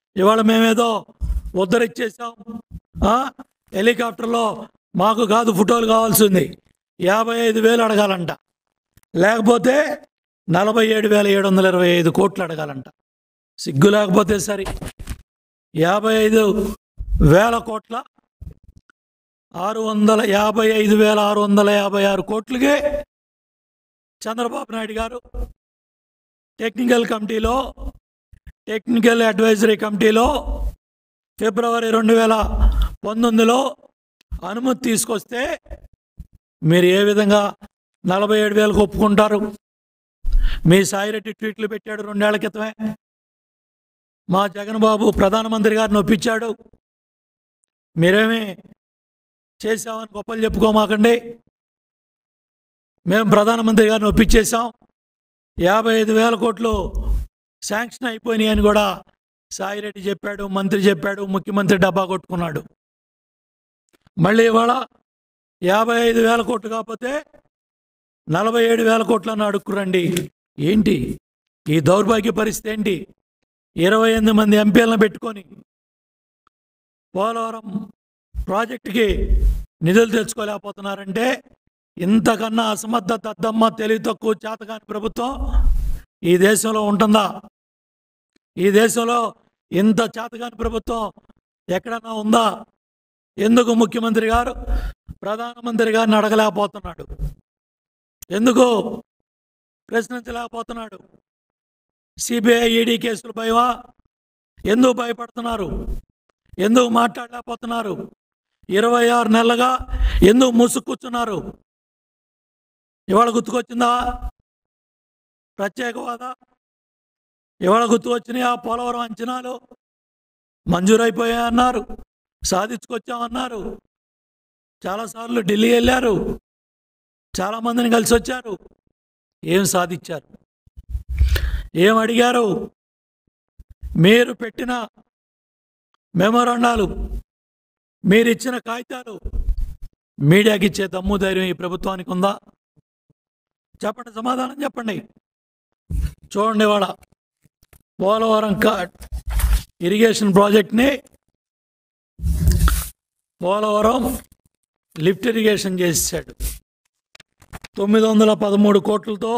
ఇవాళ మేమేదో ఉద్ధరిచ్చేసాం ఆ? హెలికాప్టర్లో మాకు కాదు ఫోటోలు కావాల్సింది యాభై ఐదు వేలు అడగాలంట లేకపోతే నలభై ఏడు వేల ఏడు వందల ఇరవై ఐదు కోట్లు అడగాలంట సిగ్గు లేకపోతే సరి యాభై ఐదు వేల కోట్ల ఆరు వందల యాభై ఐదు వేల ఆరు వందల యాభై ఆరు కోట్లకే చంద్రబాబు నాయుడు గారు టెక్నికల్ కమిటీలో టెక్నికల్ అడ్వైజరీ కమిటీలో ఫిబ్రవరి రెండు వేల పంతొమ్మిదిలో అనుమతి తీసుకొస్తే మీరు ఏ విధంగా నలభై ఏడు వేలకు ఒప్పుకుంటారు మీ సాయిరెడ్డి ట్వీట్లు పెట్టాడు రెండేళ్ల క్రితమే మా జగన్ బాబు ప్రధానమంత్రి గారిని ఒప్పించాడు మీరేమి చేసామని గొప్పలు చెప్పుకోమాకండి మేము ప్రధానమంత్రి గారిని ఒప్పించేసాం యాభై ఐదు వేల కోట్లు శాంక్షన్ అయిపోయినాయి అని కూడా సాయిరెడ్డి చెప్పాడు మంత్రి చెప్పాడు ముఖ్యమంత్రి డబ్బా కొట్టుకున్నాడు మళ్ళీ ఇవాళ యాభై ఐదు వేల కోట్లు కాకపోతే నలభై ఏడు వేల కోట్లను అడుక్కురండి ఏంటి ఈ దౌర్భాగ్య పరిస్థితి ఏంటి ఇరవై ఎనిమిది మంది ఎంపీలను పెట్టుకొని పోలవరం ప్రాజెక్టుకి నిధులు తెచ్చుకోలేకపోతున్నారంటే ఇంతకన్నా అసమర్థ దద్దమ్మ తెలివి తక్కువ చేతకాని ప్రభుత్వం ఈ దేశంలో ఉంటుందా ఈ దేశంలో ఇంత చేతకాని ప్రభుత్వం ఎక్కడన్నా ఉందా ఎందుకు ముఖ్యమంత్రి గారు ప్రధానమంత్రి గారిని అడగలేకపోతున్నాడు ఎందుకు ప్రశ్నించలేకపోతున్నాడు సిబిఐ ఈడీ కేసులు భయమా ఎందుకు భయపడుతున్నారు ఎందుకు మాట్లాడలేకపోతున్నారు ఇరవై ఆరు నెలలుగా ఎందుకు మూసుకూర్చున్నారు ఇవాళ గుర్తుకొచ్చిందా ప్రత్యేక హోదా ఇవాళ గుర్తుకొచ్చినాయి ఆ పోలవరం అంచనాలు మంజూరైపోయాయన్నారు సాధించుకొచ్చామన్నారు చాలాసార్లు ఢిల్లీ వెళ్ళారు చాలామందిని కలిసి వచ్చారు ఏం సాధించారు ఏం అడిగారు మీరు పెట్టిన మెమోరాండాలు మీరు ఇచ్చిన కాగితాలు మీడియాకి ఇచ్చే దమ్ము ధైర్యం ఈ ప్రభుత్వానికి ఉందా చెప్పండి సమాధానం చెప్పండి చూడండి ఇవాళ పోలవరం కా ఇరిగేషన్ ప్రాజెక్ట్ని పోలవరం లిఫ్ట్ ఇరిగేషన్ చేసాడు తొమ్మిది వందల పదమూడు కోట్లతో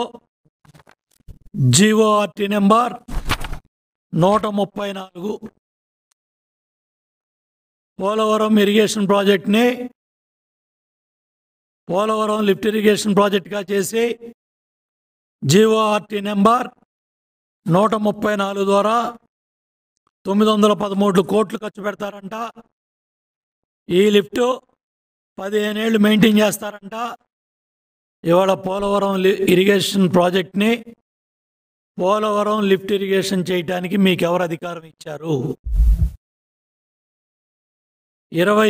జీఓఆర్టీ నెంబర్ నూట ముప్పై నాలుగు పోలవరం ఇరిగేషన్ ప్రాజెక్ట్ని పోలవరం లిఫ్ట్ ఇరిగేషన్ ప్రాజెక్ట్గా చేసి జీఓఆర్టీ నెంబర్ నూట ముప్పై నాలుగు ద్వారా తొమ్మిది వందల పదమూడు కోట్లు ఖర్చు పెడతారంట ఈ లిఫ్ట్ పదిహేను ఏళ్ళు మెయింటైన్ చేస్తారంట ఇవాళ పోలవరం లి- ఇరిగేషన్ ప్రాజెక్ట్ని పోలవరం లిఫ్ట్ ఇరిగేషన్ చేయడానికి మీకు ఎవరు అధికారం ఇచ్చారు ఇరవై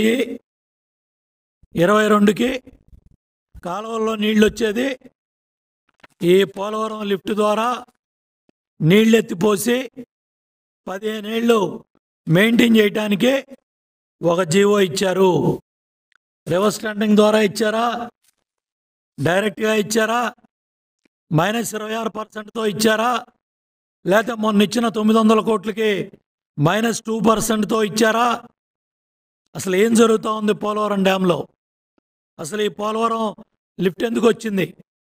ఇరవై రెండుకి కాలువల్లో నీళ్ళు వచ్చేది ఈ పోలవరం లిఫ్ట్ ద్వారా నీళ్ళు ఎత్తిపోసి పదిహేను ఏళ్ళు మెయింటైన్ చేయడానికి ఒక జీవో ఇచ్చారు రివర్స్ టెండరింగ్ ద్వారా ఇచ్చారా డైరెక్ట్గా ఇచ్చారా మైనస్ ఇరవై ఆరు పర్సెంట్తో ఇచ్చారా లేకపోతే మొన్న ఇచ్చిన తొమ్మిది వందల కోట్లకి మైనస్ టూ పర్సెంట్తో ఇచ్చారా అసలు ఏం జరుగుతూ ఉంది పోలవరం డ్యాంలో అసలు ఈ పోలవరం లిఫ్ట్ ఎందుకు వచ్చింది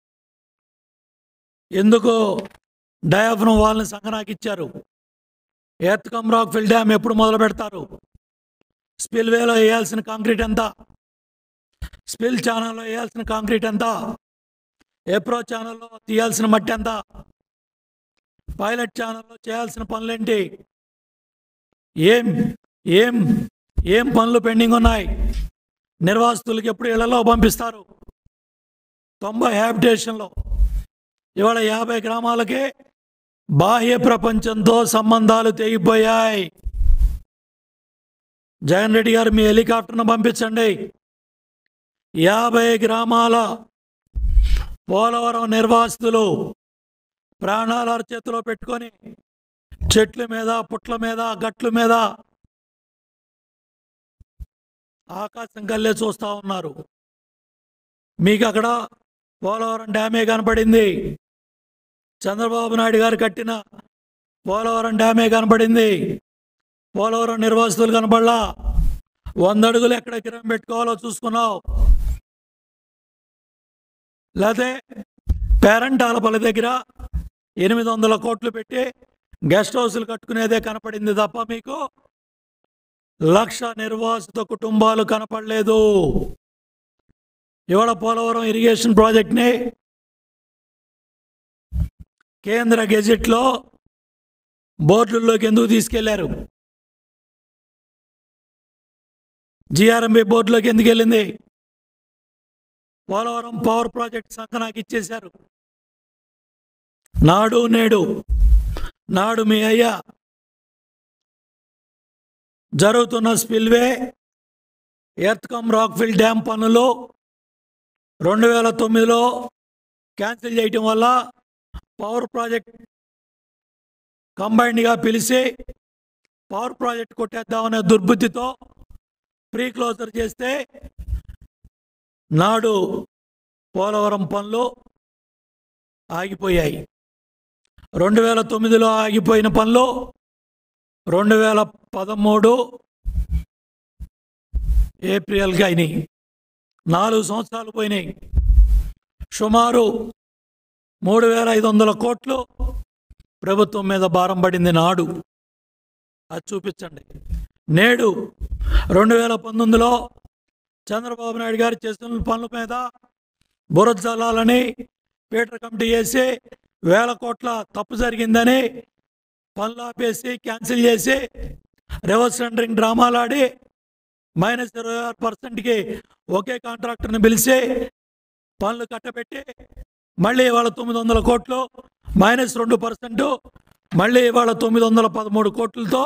ఎందుకు డయాఫ్రమ్ వాల్ని సంగనాకి ఇచ్చారు earth cum rock fill dam ఎప్పుడు మొదలు పెడతారు స్పిల్ వేలో వేయాల్సిన కాంక్రీట్ ఎంత స్పిల్ ఛానల్లో వేయాల్సిన కాంక్రీట్ ఎంత ఎప్రో ఛానల్లో తీయాల్సిన మట్టి ఎంత పైలట్ ఛానల్లో చేయాల్సిన పనులేంటి ఏం ఏం ఏం పనులు పెండింగ్ ఉన్నాయి నిర్వాసితులకి ఎప్పుడు ఇళ్లలో పంపిస్తారు తొంభై హ్యాబిటేషన్లో ఇవాళ యాభై గ్రామాలకే బాహ్య ప్రపంచంతో సంబంధాలు తెగిపోయాయి జగన్ రెడ్డి గారు మీ హెలికాప్టర్ను పంపించండి యాభై గ్రామాల పోలవరం నిర్వాసితులు ప్రాణాల చేతిలో పెట్టుకొని చెట్ల మీద పుట్ల మీద గట్ల మీద ఆకాశం కల్లే చూస్తూ ఉన్నారు మీకు అక్కడ పోలవరం డ్యామే కనపడింది చంద్రబాబు నాయుడు గారు కట్టిన పోలవరం డ్యామే కనపడింది పోలవరం నిర్వాసితులు కనపడలా వంద అడుగులు ఎక్కడ కిరం పెట్టుకోవాలో చూసుకున్నావు లేకపోతే పేరెంట్ ఆలపల్లి దగ్గర ఎనిమిది వందల కోట్లు పెట్టి గెస్ట్ హౌస్లు కట్టుకునేదే కనపడింది తప్ప మీకు లక్ష నిర్వాసిత కుటుంబాలు కనపడలేదు ఇవాళ పోలవరం ఇరిగేషన్ ప్రాజెక్ట్ని కేంద్ర గెజెట్లో బోర్డుల్లోకి ఎందుకు తీసుకెళ్లారు జిఆర్ఎంబి బోర్డులోకి ఎందుకు వెళ్ళింది పోలవరం పవర్ ప్రాజెక్ట్ సంఖ నాకు ఇచ్చేశారు నాడు నేడు నాడు మీ అయ్యా జరుగుతున్న స్పిల్వే ఎర్త్కమ్ రాక్ఫిల్ డ్యామ్ పనులు రెండు వేల తొమ్మిదిలో క్యాన్సిల్ చేయటం వల్ల పవర్ ప్రాజెక్ట్ కంబైన్డ్గా పిలిచి పవర్ ప్రాజెక్ట్ కొట్టేద్దామనే దుర్బుద్ధితో ప్రీ క్లోజర్ చేస్తే నాడు పోలవరం పనులు ఆగిపోయాయి రెండు వేల తొమ్మిదిలో ఆగిపోయిన పనులు రెండు వేల పదమూడు ఏప్రిల్కి అయినాయి నాలుగు సంవత్సరాలు పోయినాయి సుమారు మూడు వేల ఐదు వందల కోట్లు ప్రభుత్వం మీద భారం పడింది నాడు అది చూపించండి నేడు రెండు వేల పంతొమ్మిదిలో చంద్రబాబు నాయుడు గారు చేస్తున్న పనుల మీద బురద జల్లాలని పీటర్ కమిటీ వేసి వేల కోట్ల తప్పు జరిగిందని పనులు ఆపేసి క్యాన్సిల్ చేసి రివర్స్ టెండరింగ్ డ్రామాలు ఆడి మైనస్ ఇరవై ఆరు పర్సెంట్కి ఒకే కాంట్రాక్టర్ని పిలిచి పనులు కట్టబెట్టి మళ్ళీ ఇవాళ తొమ్మిది వందల కోట్లు మైనస్ రెండు పర్సెంట్ మళ్ళీ ఇవాళ తొమ్మిది వందల పదమూడు కోట్లతో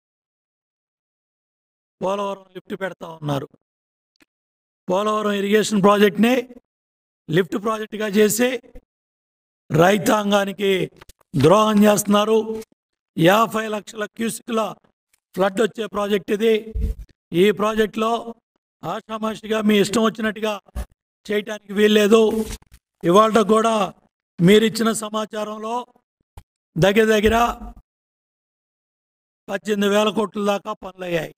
పోలవరం లిఫ్ట్ పెడతా ఉన్నారు పోలవరం ఇరిగేషన్ ప్రాజెక్ట్ని లిఫ్ట్ ప్రాజెక్టుగా చేసి రైతాంగానికి ద్రోహం చేస్తున్నారు యాభై లక్షల క్యూసిక్ల ఫ్లడ్ వచ్చే ప్రాజెక్ట్ ఇది ఈ ప్రాజెక్టులో ఆషామాషిగా మీ ఇష్టం వచ్చినట్టుగా చేయటానికి వీల్లేదు ఇవాళ కూడా మీరిచ్చిన సమాచారంలో దగ్గర దగ్గర పద్దెనిమిది వేల కోట్ల దాకా పనులయ్యాయి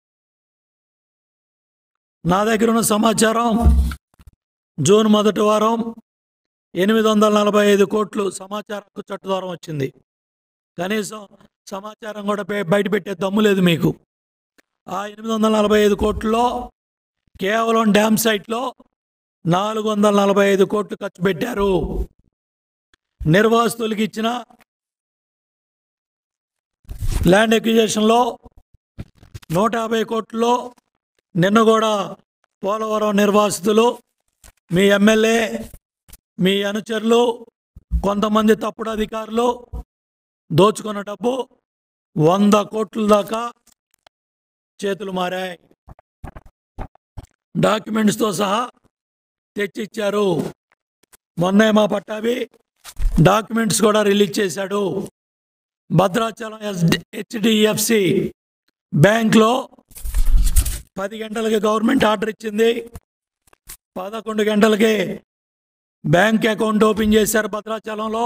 నా దగ్గర ఉన్న సమాచారం జూన్ మొదటి వారం ఎనిమిది వందల నలభై ఐదు కోట్లు సమాచార హక్కు చట్ట ద్వారా వచ్చింది కనీసం సమాచారం కూడా బయ- బయట పెట్టే దమ్ము లేదు మీకు ఆ ఎనిమిది వందల నలభై ఐదు కోట్లలో కేవలం డ్యామ్ సైట్లో నాలుగు వందల నలభై ఐదు కోట్లు ఖర్చు పెట్టారు నిర్వాసితులకి ఇచ్చిన ల్యాండ్ ఎక్విజేషన్లో నూట యాభై కోట్లలో నిన్న కూడా పోలవరం నిర్వాసితులు మీ ఎమ్మెల్యే మీ అనుచరులు కొంతమంది తప్పుడు అధికారులు దోచుకున్న డబ్బు వంద కోట్ల దాకా చేతులు మారాయి డాక్యుమెంట్స్తో సహా తెచ్చిచ్చారు మొన్నే మా పట్టాభి డాక్యుమెంట్స్ కూడా రిలీజ్ చేశాడు భద్రాచలం హెచ్డిఎఫ్సి బ్యాంక్లో పది గంటలకి గవర్నమెంట్ ఆర్డర్ ఇచ్చింది పదకొండు గంటలకి బ్యాంక్ అకౌంట్ ఓపెన్ చేశారు భద్రాచలంలో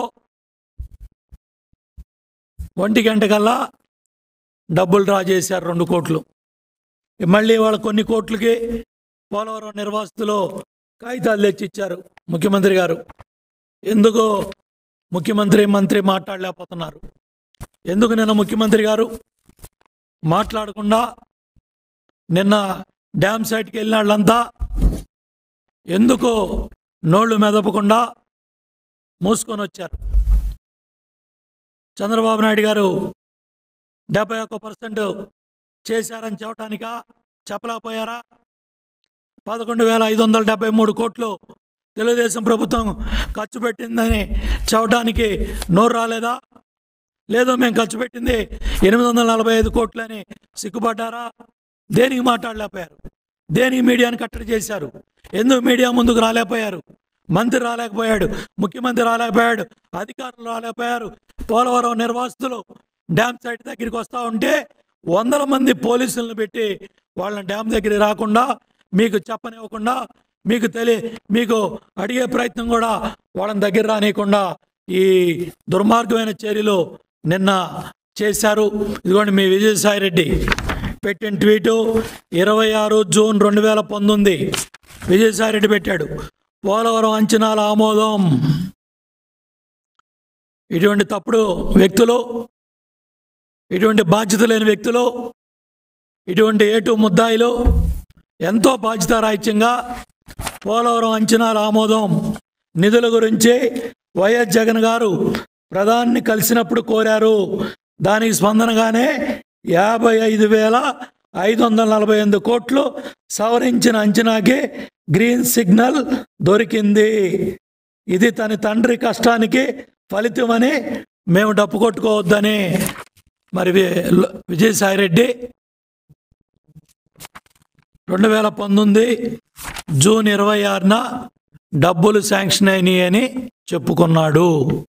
ఒంటి గంట కల్లా డబ్బులు డ్రా చేశారు రెండు కోట్లు మళ్ళీ వాళ్ళ కొన్ని కోట్లకి పోలవరం నిర్వాసితులు కాగితాలు తెచ్చిచ్చారు ముఖ్యమంత్రి గారు ఎందుకు ముఖ్యమంత్రి మంత్రి మాట్లాడలేకపోతున్నారు ఎందుకు నిన్న ముఖ్యమంత్రి గారు మాట్లాడకుండా నిన్న డ్యామ్ సైట్కి వెళ్ళిన వాళ్ళంతా ఎందుకు నోళ్ళు మెదపకుండా మూసుకొని వచ్చారు చంద్రబాబు నాయుడు గారు డెబ్బై ఒక్క పర్సెంట్ చేశారని చెప్పడానికా చెప్పలేకపోయారా పదకొండు వేల ఐదు వందల డెబ్బై మూడు కోట్లు తెలుగుదేశం ప్రభుత్వం ఖర్చు పెట్టిందని చెప్పడానికి నోరు రాలేదా లేదు మేము ఖర్చు పెట్టింది ఎనిమిది వందల నలభై ఐదు కోట్లని సిగ్గుపడ్డారా దేనికి మాట్లాడలేకపోయారు దేనికి మీడియాని కట్టడి చేశారు ఎందుకు మీడియా ముందుకు రాలేకపోయారు మంత్రి రాలేకపోయాడు ముఖ్యమంత్రి రాలేకపోయాడు అధికారులు రాలేకపోయారు పోలవరం నిర్వాసితులు డ్యామ్ సైట్ దగ్గరికి వస్తూ ఉంటే వందల మంది పోలీసులను పెట్టి వాళ్ళని డ్యామ్ దగ్గరికి రాకుండా మీకు చెప్పనివ్వకుండా మీకు తెలియ మీకు అడిగే ప్రయత్నం కూడా వాళ్ళని దగ్గర రానియకుండా ఈ దుర్మార్గమైన చర్యలు నిన్న చేశారు ఇదిగోండి మీ విజయసాయి రెడ్డి పెట్టిన ట్వీటు ఇరవై ఆరు జూన్ రెండు వేల పంతొమ్మిది విజయసాయి రెడ్డి పెట్టాడు పోలవరం అంచనాల ఆమోదం ఇటువంటి తప్పుడు వ్యక్తులు ఇటువంటి బాధ్యత లేని వ్యక్తులు ఇటువంటి ఏటు ముద్దాయిలు ఎంతో బాధ్యతారాహిత్యంగా పోలవరం అంచనాల ఆమోదం నిధుల గురించి వైఎస్ జగన్ గారు ప్రధాని కలిసినప్పుడు కోరారు దానికి స్పందనగానే యాభై ఐదు వేల ఐదు వందల నలభై ఎనిమిది కోట్లు సవరించిన అంచనాకి గ్రీన్ సిగ్నల్ దొరికింది ఇది తన తండ్రి కష్టానికి ఫలితమని మేము డప్పు కొట్టుకోవద్దని మరి వి- విజయసాయి రెడ్డి రెండు వేల పంతొమ్మిది జూన్ ఇరవై ఆరున డబ్బులు శాంక్షన్ అయినాయి అని చెప్పుకున్నాడు